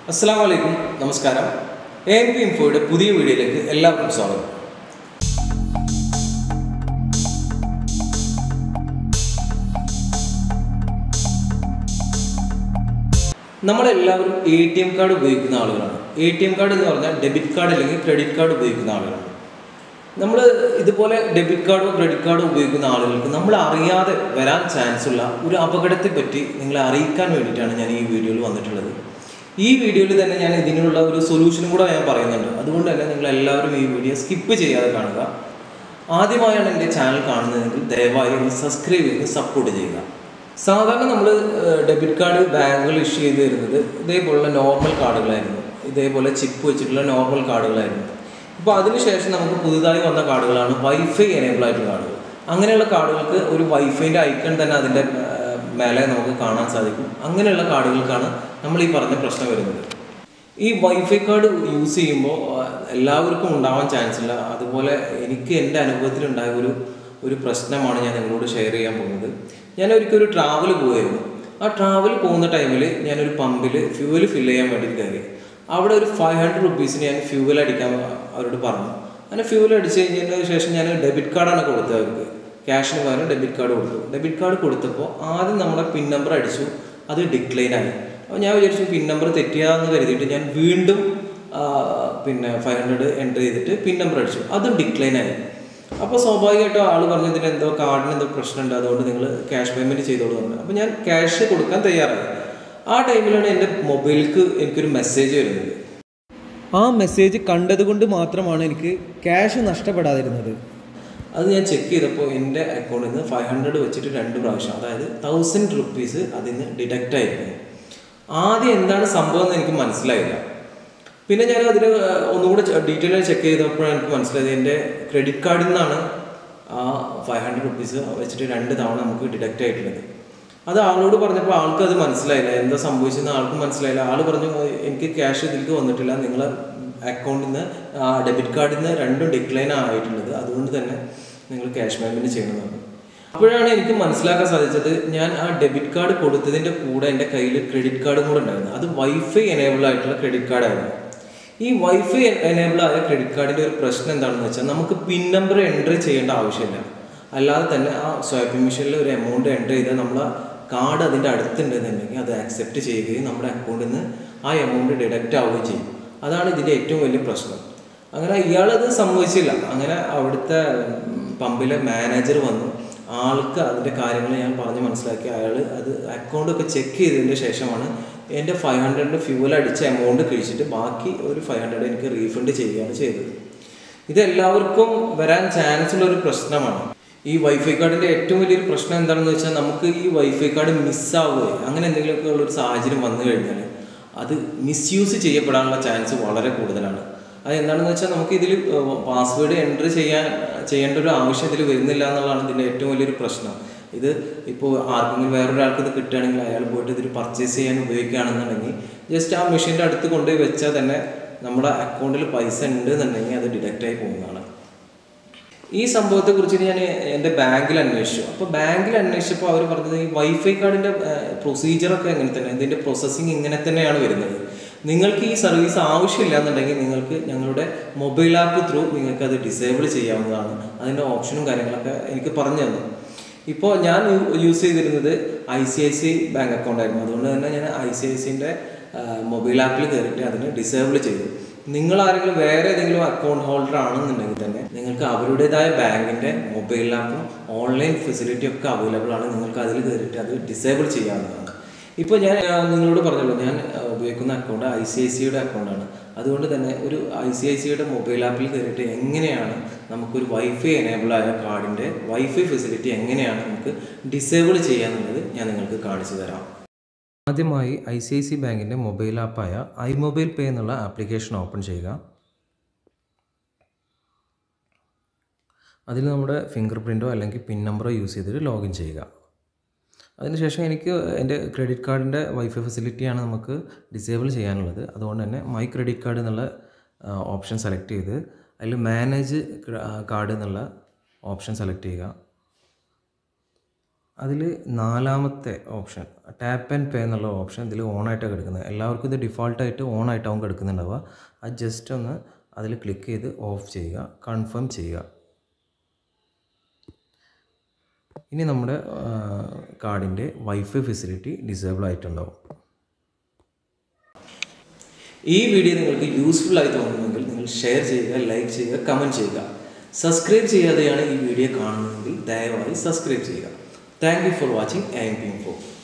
അസ്സാം വലൈക്കും നമസ്കാരം എ എൻ പി ഇൻഫോയുടെ പുതിയ വീഡിയോയിലേക്ക് എല്ലാവർക്കും സ്വാഗതം നമ്മളെല്ലാവരും എ ടി എം കാർഡ് ഉപയോഗിക്കുന്ന ആളുകളാണ് എ ടി എം കാർഡ് എന്ന് പറഞ്ഞാൽ ഡെബിറ്റ് കാർഡ് അല്ലെങ്കിൽ ക്രെഡിറ്റ് കാർഡ് ഉപയോഗിക്കുന്ന ആളുകളാണ് നമ്മൾ ഇതുപോലെ ഡെബിറ്റ് കാർഡോ ക്രെഡിറ്റ് കാർഡോ ഉപയോഗിക്കുന്ന ആളുകൾക്ക് നമ്മൾ അറിയാതെ വരാൻ ചാൻസ് ഉള്ള ഒരു അപകടത്തെ പറ്റി നിങ്ങളെ അറിയിക്കാൻ വേണ്ടിയിട്ടാണ് ഞാൻ ഈ വീഡിയോയിൽ വന്നിട്ടുള്ളത് ഈ വീഡിയോയിൽ തന്നെ ഞാൻ ഇതിനുള്ള ഒരു സൊല്യൂഷനും കൂടെ ഞാൻ പറയുന്നുണ്ട് അതുകൊണ്ട് തന്നെ നിങ്ങൾ എല്ലാവരും ഈ വീഡിയോ സ്കിപ്പ് ചെയ്യാതെ കാണുക ആദ്യമായാണ് എൻ്റെ ചാനൽ കാണുന്നതെങ്കിൽ ദയവായി ഒന്ന് സബ്സ്ക്രൈബ് ചെയ്ത് സപ്പോർട്ട് ചെയ്യുക സാധാരണ നമ്മൾ ഡെബിറ്റ് കാർഡ് ബാങ്കുകൾ ഇഷ്യൂ ചെയ്ത് തരുന്നത് ഇതേപോലുള്ള നോർമൽ കാർഡുകളായിരുന്നു ഇതേപോലെ ചിപ്പ് വെച്ചിട്ടുള്ള നോർമൽ കാർഡുകളായിരുന്നു ഇപ്പോൾ അതിനുശേഷം നമുക്ക് പുതുതായി വന്ന കാർഡുകളാണ് വൈഫൈ എനേബിൾ ആയിട്ടുള്ള കാർഡുകൾ അങ്ങനെയുള്ള കാർഡുകൾക്ക് ഒരു വൈഫൈൻ്റെ ഐക്കൺ തന്നെ അതിൻ്റെ ഏർ, മേലെ നമുക്ക് കാണാൻ സാധിക്കും അങ്ങനെയുള്ള കാർഡുകൾക്കാണ് നമ്മൾ ഈ പറഞ്ഞ പ്രശ്നം വരുന്നത് ഈ വൈഫൈ കാർഡ് യൂസ് ചെയ്യുമ്പോൾ എല്ലാവർക്കും ഉണ്ടാവാൻ ചാൻസ് ഇല്ല അതുപോലെ എനിക്ക് എൻ്റെ അനുഭവത്തിൽ ഉണ്ടായ ഒരു ഒരു പ്രശ്നമാണ് ഞാൻ നിങ്ങളോട് ഷെയർ ചെയ്യാൻ പോകുന്നത് ഞാൻ ഒരിക്കൽ ഒരു ട്രാവൽ പോയായിരുന്നു ആ ട്രാവൽ പോകുന്ന ടൈമിൽ ഞാനൊരു പമ്പിൽ ഫ്യൂവൽ ഫില്ല് ചെയ്യാൻ വേണ്ടിയിട്ട് കയറി അവിടെ ഒരു ഫൈവ് ഹൺഡ്രഡ് റുപ്പീസിന് ഞാൻ ഫ്യൂവൽ അടിക്കാൻ അവരോട് പറഞ്ഞു അങ്ങനെ ഫ്യൂവൽ അടിച്ച് കഴിഞ്ഞതിന് ശേഷം ഞാൻ ഡെബിറ്റ് കാർഡാണ് കൊടുത്തത് അവർക്ക് ക്യാഷിന് പകരം ഡെബിറ്റ് കാർഡ് കൊടുത്തു ഡെബിറ്റ് കാർഡ് കൊടുത്തപ്പോൾ ആദ്യം നമ്മളെ പിൻ നമ്പർ അടിച്ചു അത് ഡിക്ലൈൻ ആയി അപ്പോൾ ഞാൻ വിചാരിച്ചു പിൻ നമ്പർ തെറ്റിയാന്ന് കരുതിയിട്ട് ഞാൻ വീണ്ടും ആ, പിന്നെ ഫൈവ് ഹൺഡ്രഡ് എൻ്റർ ചെയ്തിട്ട് പിൻ നമ്പർ അടിച്ചു അതും ഡിക്ലൈൻ ആയി അപ്പോൾ സ്വാഭാവികമായിട്ടും ആൾ പറഞ്ഞു ഇതിന് എന്തോ കാർഡിന് എന്തോ പ്രശ്നമുണ്ട് അതുകൊണ്ട് നിങ്ങൾ ക്യാഷ് പേയ്മെൻറ്റ് ചെയ്തോളൂ പറഞ്ഞു അപ്പോൾ ഞാൻ ക്യാഷ് കൊടുക്കാൻ തയ്യാറായി ആ ടൈമിലാണ് എൻ്റെ മൊബൈലിലേക്ക് എനിക്കൊരു മെസ്സേജ് വരുന്നത് ആ മെസ്സേജ് കണ്ടതുകൊണ്ട് മാത്രമാണ് എനിക്ക് ക്യാഷ് നഷ്ടപ്പെടാതിരുന്നത് അത് ഞാൻ ചെക്ക് ചെയ്തപ്പോൾ എൻ്റെ അക്കൗണ്ടിൽ നിന്ന് ഫൈവ് ഹൺഡ്രഡ് വെച്ചിട്ട് രണ്ട് പ്രാവശ്യം അതായത് തൗസൻഡ് റുപ്പീസ് അതിൽ നിന്ന് ഡിഡക്റ്റ് ആയിരുന്നു ആദ്യം എന്താണ് സംഭവം എന്ന് എനിക്ക് മനസ്സിലായില്ല പിന്നെ ഞാൻ അതിന് ഒന്നുകൂടെ ഡീറ്റെയിൽ ആയി ചെക്ക് ചെയ്തപ്പോഴാണ് എനിക്ക് മനസ്സിലായത് എൻ്റെ ക്രെഡിറ്റ് കാർഡിൽ നിന്നാണ് ആ ഫൈവ് ഹൺഡ്രഡ് റുപ്പീസ് വെച്ചിട്ട് രണ്ട് തവണ നമുക്ക് ഡിഡക്റ്റ് ആയിട്ടുള്ളത് അത് ആളോട് പറഞ്ഞപ്പോൾ ആൾക്ക് അത് മനസ്സിലായില്ല എന്താ സംഭവിച്ചെന്ന് ആൾക്ക് മനസ്സിലായില്ല ആൾ പറഞ്ഞു എനിക്ക് ക്യാഷ് ഇതിലേക്ക് വന്നിട്ടില്ല നിങ്ങളെ അക്കൗണ്ടിൽ നിന്ന് ഡെബിറ്റ് കാർഡിൽ നിന്ന് രണ്ടും ഡിക്ലൈൻ ആയിട്ടുള്ളത് അതുകൊണ്ട് തന്നെ നിങ്ങൾ ക്യാഷ് പേയ്മെൻറ്റ് ചെയ്യണമെന്ന് അപ്പോഴാണ് എനിക്ക് മനസ്സിലാക്കാൻ സാധിച്ചത് ഞാൻ ആ ഡെബിറ്റ് കാർഡ് കൊടുത്തതിൻ്റെ കൂടെ എൻ്റെ കയ്യിൽ ക്രെഡിറ്റ് കാർഡും കൂടെ ഉണ്ടായിരുന്നു അത് വൈഫൈ എനേബിൾ ആയിട്ടുള്ള ക്രെഡിറ്റ് കാർഡായിരുന്നു ഈ വൈഫൈ എനേബിൾ ആയ ക്രെഡിറ്റ് കാർഡിൻ്റെ ഒരു പ്രശ്നം എന്താണെന്ന് വെച്ചാൽ നമുക്ക് പിൻ നമ്പർ എൻ്റർ ചെയ്യേണ്ട ആവശ്യമില്ല അല്ലാതെ തന്നെ ആ സ്വൈപ്പിംഗ് മെഷീനിൽ ഒരു എമൗണ്ട് എൻ്റർ ചെയ്താൽ നമ്മൾ കാർഡ് അതിൻ്റെ അടുത്തുണ്ടെന്നുണ്ടെങ്കിൽ അത് ആക്സെപ്റ്റ് ചെയ്യുകയും നമ്മുടെ അക്കൗണ്ടിൽ നിന്ന് ആ എമൗണ്ട് ഡിഡക്റ്റ് ആവുകയും ചെയ്യും അതാണ് ഇതിൻ്റെ ഏറ്റവും വലിയ പ്രശ്നം അങ്ങനെ ഇയാളത് സംഭവിച്ചില്ല അങ്ങനെ അവിടുത്തെ ഉം, പമ്പിലെ മാനേജർ വന്നു ആൾക്ക് അതിൻ്റെ കാര്യങ്ങൾ ഞാൻ പറഞ്ഞ് മനസ്സിലാക്കി അയാൾ അത് അക്കൗണ്ടൊക്കെ ചെക്ക് ചെയ്തതിന് ശേഷമാണ് എൻ്റെ ഫൈവ് ഹൺഡ്രഡിൻ്റെ ഫ്യൂവൽ അടിച്ച എമൗണ്ട് കഴിച്ചിട്ട് ബാക്കി ഒരു ഫൈവ് ഹൺഡ്രഡ് എനിക്ക് റീഫണ്ട് ചെയ്യുകയാണ് ചെയ്തത് ഇത് എല്ലാവർക്കും വരാൻ ചാൻസ് ഉള്ള ഒരു പ്രശ്നമാണ് ഈ വൈഫൈ കാർഡിൻ്റെ ഏറ്റവും വലിയൊരു പ്രശ്നം എന്താണെന്ന് വെച്ചാൽ നമുക്ക് ഈ വൈഫൈ കാർഡ് മിസ്സാവുകയോ അങ്ങനെ എന്തെങ്കിലുമൊക്കെ ഉള്ളൊരു സാഹചര്യം വന്നു കഴിഞ്ഞാൽ അത് മിസ്യൂസ് ചെയ്യപ്പെടാനുള്ള ചാൻസ് വളരെ കൂടുതലാണ് അത് എന്താണെന്ന് വെച്ചാൽ നമുക്ക് ഇതിൽ പാസ്വേഡ് എൻ്റർ ചെയ്യാൻ ചെയ്യേണ്ട ഒരു ആവശ്യം ഇതിൽ വരുന്നില്ല എന്നുള്ളതാണ് ഇതിൻ്റെ ഏറ്റവും വലിയൊരു പ്രശ്നം ഇത് ഇപ്പോൾ ആർക്കെങ്കിലും വേറൊരാൾക്ക് ഇത് കിട്ടുകയാണെങ്കിൽ അയാൾ പോയിട്ട് ഇതിൽ പർച്ചേസ് ചെയ്യാൻ ഉപയോഗിക്കുകയാണെന്നുണ്ടെങ്കിൽ ജസ്റ്റ് ആ മെഷീൻ്റെ അടുത്ത് കൊണ്ടുപോയി വെച്ചാൽ തന്നെ നമ്മുടെ അക്കൗണ്ടിൽ പൈസ ഉണ്ട് എന്നുണ്ടെങ്കിൽ അത് ഡിഡക്റ്റ് ആയി പോകുന്നതാണ് ഈ സംഭവത്തെക്കുറിച്ച് ഞാൻ എൻ്റെ ബാങ്കിൽ അന്വേഷിച്ചു അപ്പോൾ ബാങ്കിൽ അന്വേഷിച്ചപ്പോൾ അവർ പറഞ്ഞത് ഈ വൈഫൈ കാർഡിൻ്റെ പ്രൊസീജിയറൊക്കെ എങ്ങനെ തന്നെ ഇതിൻ്റെ പ്രോസസ്സിങ് ഇങ്ങനെ തന്നെയാണ് വരുന്നത് നിങ്ങൾക്ക് ഈ സർവീസ് ആവശ്യമില്ല എന്നുണ്ടെങ്കിൽ നിങ്ങൾക്ക് ഞങ്ങളുടെ മൊബൈൽ ആപ്പ് ത്രൂ നിങ്ങൾക്ക് അത് ഡിസേബിൾ ചെയ്യാവുന്നതാണ് അതിൻ്റെ ഓപ്ഷനും കാര്യങ്ങളൊക്കെ എനിക്ക് പറഞ്ഞു തന്നു ഇപ്പോൾ ഞാൻ യൂസ് ചെയ്തിരുന്നത് I C I C bank account ആയിരുന്നു അതുകൊണ്ട് തന്നെ ഞാൻ ഐ സി ഐ സിൻ്റെ മൊബൈൽ ആപ്പിൽ കയറിയിട്ട് അതിന് ഡിസേബിൾ ചെയ്തു നിങ്ങൾ ആരെങ്കിലും വേറെ ഏതെങ്കിലും അക്കൗണ്ട് ഹോൾഡർ ആണെന്നുണ്ടെങ്കിൽ തന്നെ നിങ്ങൾക്ക് അവരുടേതായ ബാങ്കിൻ്റെ മൊബൈൽ ആപ്പും ഓൺലൈൻ ഫെസിലിറ്റി ഒക്കെ അവൈലബിൾ ആണ് നിങ്ങൾക്ക് അതിൽ കയറിയിട്ട് അത് ഡിസേബിൾ ചെയ്യാവുന്നതാണ് ഇപ്പോൾ ഞാൻ ആ, നിങ്ങളോട് പറഞ്ഞല്ലോ ഞാൻ ആ, ഉപയോഗിക്കുന്ന അക്കൗണ്ട് ഐ സി ഐ സിയുടെ അക്കൗണ്ടാണ് അതുകൊണ്ട് തന്നെ ഒരു ഐ സി ഐ സിയുടെ മൊബൈൽ ആപ്പിൽ കയറിയിട്ട് എങ്ങനെയാണ് നമുക്കൊരു വൈഫൈ എനേബിൾ ആയ കാർഡിൻ്റെ വൈഫൈ ഫെസിലിറ്റി എങ്ങനെയാണ് നമുക്ക് ഡിസേബിൾ ചെയ്യാന്നുള്ളത് ഞാൻ നിങ്ങൾക്ക് കാണിച്ചു തരാം ആദ്യമായി ഐ സി ഐ സി ബാങ്കിൻ്റെ മൊബൈൽ ആപ്പായ ഐ മൊബൈൽ പേ എന്നുള്ള ആപ്ലിക്കേഷൻ ഓപ്പൺ ചെയ്യുക അതിൽ നമ്മുടെ ഫിംഗർ പ്രിൻറ്റോ അല്ലെങ്കിൽ പിൻ നമ്പറോ യൂസ് ചെയ്തിട്ട് ലോഗിൻ ചെയ്യുക അതിനുശേഷം എനിക്ക് എൻ്റെ ക്രെഡിറ്റ് കാർഡിൻ്റെ വൈഫൈ ഫെസിലിറ്റിയാണ് നമുക്ക് ഡിസേബിൾ ചെയ്യാനുള്ളത് അതുകൊണ്ട് തന്നെ മൈ ക്രെഡിറ്റ് കാർഡ് എന്നുള്ള ഓപ്ഷൻ സെലക്ട് ചെയ്ത് അതിൽ മാനേജ് കാർഡ് എന്നുള്ള ഓപ്ഷൻ സെലക്ട് ചെയ്യുക അതിൽ നാലാമത്തെ ഓപ്ഷൻ ടാപ്പ് ആൻഡ് പേ എന്നുള്ള ഓപ്ഷൻ ഇതിൽ ഓണായിട്ടാണ് കിടക്കുന്നത് എല്ലാവർക്കും ഇത് ഡിഫോൾട്ടായിട്ട് ഓൺ ആയിട്ടാവും കിടക്കുന്നുണ്ടാവുക അത് ജസ്റ്റ് ഒന്ന് അതിൽ ക്ലിക്ക് ചെയ്ത് ഓഫ് ചെയ്യുക കൺഫേം ചെയ്യുക ഇനി നമ്മുടെ കാർഡിൻ്റെ വൈഫൈ ഫെസിലിറ്റി ഡിസേബിൾ ആയിട്ടുണ്ടാവും ഈ വീഡിയോ നിങ്ങൾക്ക് യൂസ്ഫുൾ ആയി തോന്നുന്നെങ്കിൽ നിങ്ങൾ ഷെയർ ചെയ്യുക ലൈക്ക് ചെയ്യുക കമൻറ്റ് ചെയ്യുക സബ്സ്ക്രൈബ് ചെയ്യാതെയാണ് ഈ വീഡിയോ കാണുന്നതെങ്കിൽ ദയവായി സബ്സ്ക്രൈബ് ചെയ്യുക thank you for watching and being four